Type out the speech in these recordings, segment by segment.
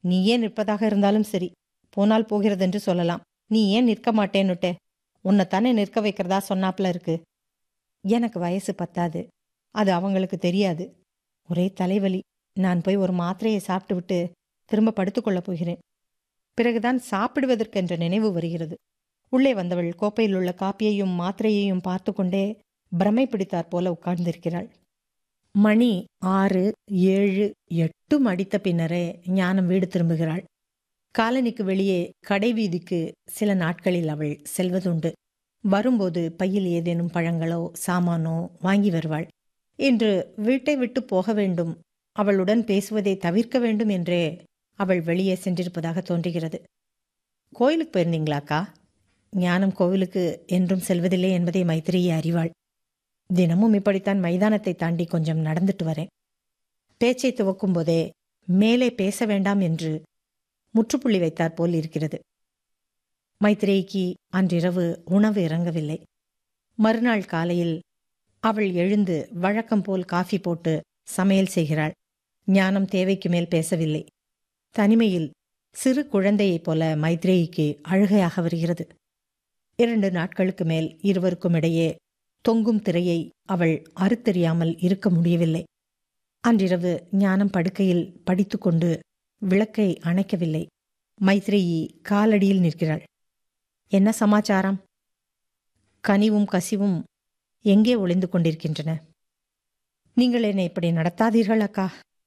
நீ ஏன் நிற்பதாக இருந்தாலும் சரி போனால் போகிறதென்று சொல்லலாம் நீ ஏன் நிற்க மாட்டேன்னுட்டே உன்னைத்தானே நிற்க வைக்கிறதா சொன்னாப்ல இருக்கு எனக்கு வயசு பத்தாது அது அவங்களுக்கு தெரியாது ஒரே தலைவலி நான் போய் ஒரு மாத்திரையை சாப்பிட்டு விட்டு திரும்ப படுத்துக்கொள்ளப் போகிறேன் பிறகுதான் சாப்பிடுவதற்கென்ற நினைவு வருகிறது உள்ளே வந்தவள் கோப்பையில் உள்ள காப்பியையும் மாத்திரையையும் பார்த்து கொண்டே பிரமை பிடித்தாற் போல உட்கார்ந்திருக்கிறாள் மணி ஆறு ஏழு எட்டும் அடித்த பின்னரே ஞானம் வீடு திரும்புகிறாள் காலனிக்கு வெளியே கடைவீதிக்கு சில நாட்களில் அவள் செல்வதுண்டு வரும்போது பையில் ஏதேனும் பழங்களோ சாமானோ வாங்கி வருவாள் இன்று வீட்டை விட்டு போக வேண்டும் அவளுடன் பேசுவதை தவிர்க்க வேண்டும் என்றே அவள் வெளியே சென்றிருப்பதாக தோன்றுகிறது கோயிலுக்கு போயிருந்தீங்களாக்கா ஞானம் கோவிலுக்கு என்றும் செல்வதில்லை என்பதை மைத்திரியை அறிவாள் தினமும் இப்படித்தான் மைதானத்தை தாண்டி கொஞ்சம் நடந்துட்டு வரேன் பேச்சை துவக்கும் போதே மேலே பேச வேண்டாம் என்று முற்றுப்புள்ளி வைத்தாற் போல் இருக்கிறது மைத்திரேய்க்கு அன்றிரவு உணவு இறங்கவில்லை மறுநாள் காலையில் அவள் எழுந்து வழக்கம் போல் காஃபி போட்டு சமையல் செய்கிறாள் ஞானம் தேவைக்கு மேல் பேசவில்லை தனிமையில் சிறு குழந்தையைப் போல மைத்ரேயிக்கு அழுகையாக வருகிறது இரண்டு நாட்களுக்கு மேல் இருவருக்கும் இடையே தொங்கும் திரையை அவள் அறுத்தெறியாமல் இருக்க முடியவில்லை அன்றிரவு ஞானம் படுக்கையில் படித்துக்கொண்டு விளக்கை அணைக்கவில்லை மைத்ரேயி காலடியில் நிற்கிறாள் என்ன சமாச்சாரம் கனிவும் கசிவும் எங்கே ஒளிந்து கொண்டிருக்கின்றன நீங்கள் என்னை இப்படி நடத்தாதீர்கள் அக்கா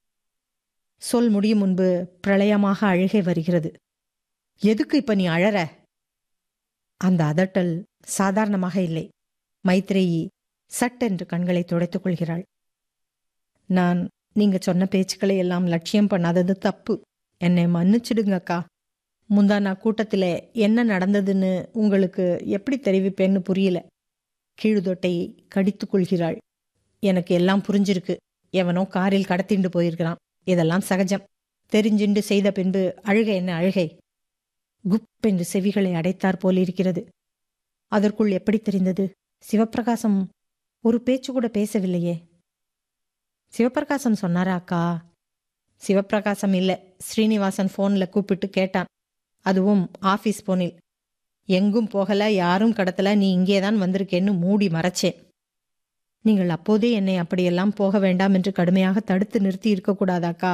சொல் முடியும் முன்பு பிரளயமாக அழுகை வருகிறது எதுக்கு இப்ப நீ அழற அந்த அதட்டல் சாதாரணமாக இல்லை மைத்ரேயி சட்டென்று கண்களை துடைத்துக் கொள்கிறாள் நான் நீங்க சொன்ன பேச்சுக்களை எல்லாம் லட்சியம் பண்ணாதது தப்பு என்னை மன்னிச்சிடுங்க அக்கா முந்தா நான் கூட்டத்தில் என்ன நடந்ததுன்னு உங்களுக்கு எப்படி தெரிவிப்பேன்னு புரியல கீழுதொட்டை கடித்துக் கொள்கிறாள் எனக்கு எல்லாம் புரிஞ்சிருக்கு எவனோ காரில் கடத்திண்டு போயிருக்கிறான் இதெல்லாம் சகஜம் தெரிஞ்சிண்டு செய்த பின்பு அழுகை என்ன அழுகை குப் என்று செவிகளை அடைத்தாற் போலிருக்கிறது அதற்குள் எப்படி தெரிந்தது சிவப்பிரகாசம் ஒரு பேச்சு கூட பேசவில்லையே சிவப்பிரகாசம் சொன்னாரா அக்கா சிவப்பிரகாசம் இல்ல ஸ்ரீனிவாசன் போன்ல கூப்பிட்டு கேட்டான் அதுவும் ஆபீஸ் போனில் எங்கும் போகல யாரும் கடத்தல நீ இங்கேதான் வந்திருக்கேன்னு மூடி மறைச்சேன் நீங்கள் அப்போதே என்னை அப்படியெல்லாம் போக வேண்டாம் என்று கடுமையாக தடுத்து நிறுத்தி இருக்கக்கூடாதாக்கா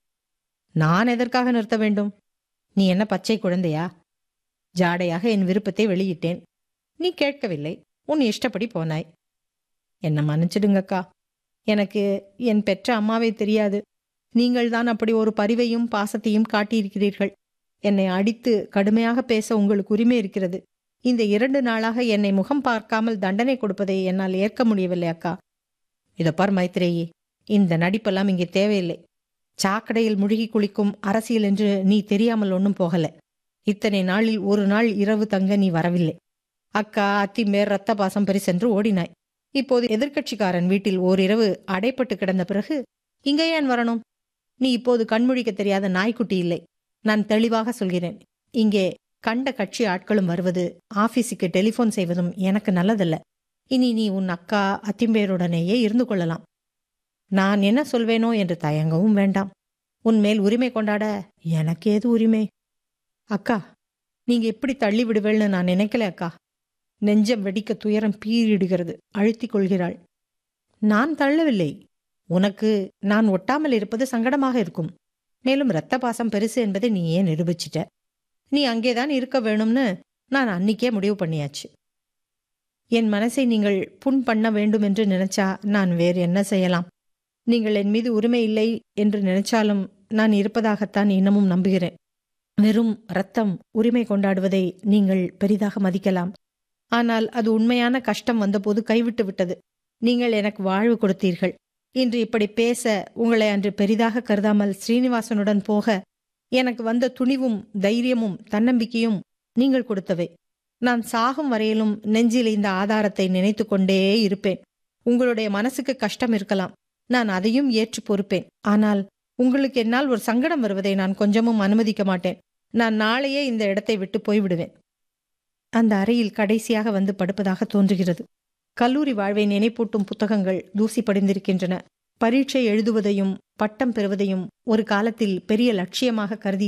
நான் எதற்காக நிறுத்த வேண்டும் நீ என்ன பச்சை குழந்தையா ஜாடையாக என் விருப்பத்தை வெளியிட்டேன் நீ கேட்கவில்லை உன் இஷ்டப்படி போனாய் என்ன மன்னிச்சிடுங்கக்கா எனக்கு என் பெற்ற அம்மாவை தெரியாது நீங்கள்தான் அப்படி ஒரு பரிவையும் பாசத்தையும் காட்டியிருக்கிறீர்கள் என்னை அடித்து கடுமையாக பேச உங்களுக்கு உரிமை இருக்கிறது இந்த இரண்டு நாளாக என்னை முகம் பார்க்காமல் தண்டனை கொடுப்பதை என்னால் ஏற்க முடியவில்லை அக்கா இதை பார் மைத்ரேயி இந்த நடிப்பெல்லாம் இங்கே தேவையில்லை சாக்கடையில் முழுகி குளிக்கும் அரசியல் என்று நீ தெரியாமல் ஒன்றும் போகல இத்தனை நாளில் ஒரு நாள் இரவு தங்க நீ வரவில்லை அக்கா அத்திமேர் ரத்த பாசம் பெரிசென்று ஓடினாய் இப்போது எதிர்க்கட்சிக்காரன் வீட்டில் ஓரிரவு அடைப்பட்டு கிடந்த பிறகு இங்கே ஏன் வரணும் நீ இப்போது கண்முழிக்க தெரியாத நாய்க்குட்டி இல்லை நான் தெளிவாக சொல்கிறேன் இங்கே கண்ட கட்சி ஆட்களும் வருவது ஆபீஸுக்கு டெலிபோன் செய்வதும் எனக்கு நல்லதல்ல இனி நீ உன் அக்கா அத்திம்பேருடனேயே இருந்து கொள்ளலாம் நான் என்ன சொல்வேனோ என்று தயங்கவும் வேண்டாம் உன் மேல் உரிமை கொண்டாட எனக்கு ஏது உரிமை அக்கா நீங்க எப்படி தள்ளி விடுவேள்னு நான் நினைக்கல அக்கா நெஞ்சம் வெடிக்க துயரம் பீறிடுகிறது அழுத்திக் கொள்கிறாள் நான் தள்ளவில்லை உனக்கு நான் ஒட்டாமல் இருப்பது சங்கடமாக இருக்கும் மேலும் இரத்த பாசம் பெருசு என்பதை நீ ஏன் நிரூபிச்சிட்ட நீ அங்கேதான் இருக்க வேணும்னு நான் அன்னிக்கே முடிவு பண்ணியாச்சு என் மனசை நீங்கள் புண் பண்ண வேண்டும் என்று நினைச்சா நான் வேறு என்ன செய்யலாம் நீங்கள் என் மீது உரிமை இல்லை என்று நினைச்சாலும் நான் இருப்பதாகத்தான் இன்னமும் நம்புகிறேன் வெறும் ரத்தம் உரிமை கொண்டாடுவதை நீங்கள் பெரிதாக மதிக்கலாம் ஆனால் அது உண்மையான கஷ்டம் வந்தபோது கைவிட்டு விட்டது நீங்கள் எனக்கு வாழ்வு கொடுத்தீர்கள் இன்று இப்படி பேச உங்களை அன்று பெரிதாக கருதாமல் ஸ்ரீனிவாசனுடன் போக எனக்கு வந்த துணிவும் தைரியமும் தன்னம்பிக்கையும் நீங்கள் கொடுத்தவை நான் சாகும் வரையிலும் நெஞ்சில் இந்த ஆதாரத்தை நினைத்து கொண்டே இருப்பேன் உங்களுடைய மனசுக்கு கஷ்டம் இருக்கலாம் நான் அதையும் ஏற்று பொறுப்பேன் ஆனால் உங்களுக்கு என்னால் ஒரு சங்கடம் வருவதை நான் கொஞ்சமும் அனுமதிக்க மாட்டேன் நான் நாளையே இந்த இடத்தை விட்டு போய்விடுவேன் அந்த அறையில் கடைசியாக வந்து படுப்பதாக தோன்றுகிறது கல்லூரி வாழ்வை நினைப்பூட்டும் புத்தகங்கள் தூசி படிந்திருக்கின்றன பரீட்சை எழுதுவதையும் பட்டம் பெறுவதையும் ஒரு காலத்தில் பெரிய லட்சியமாக கருதி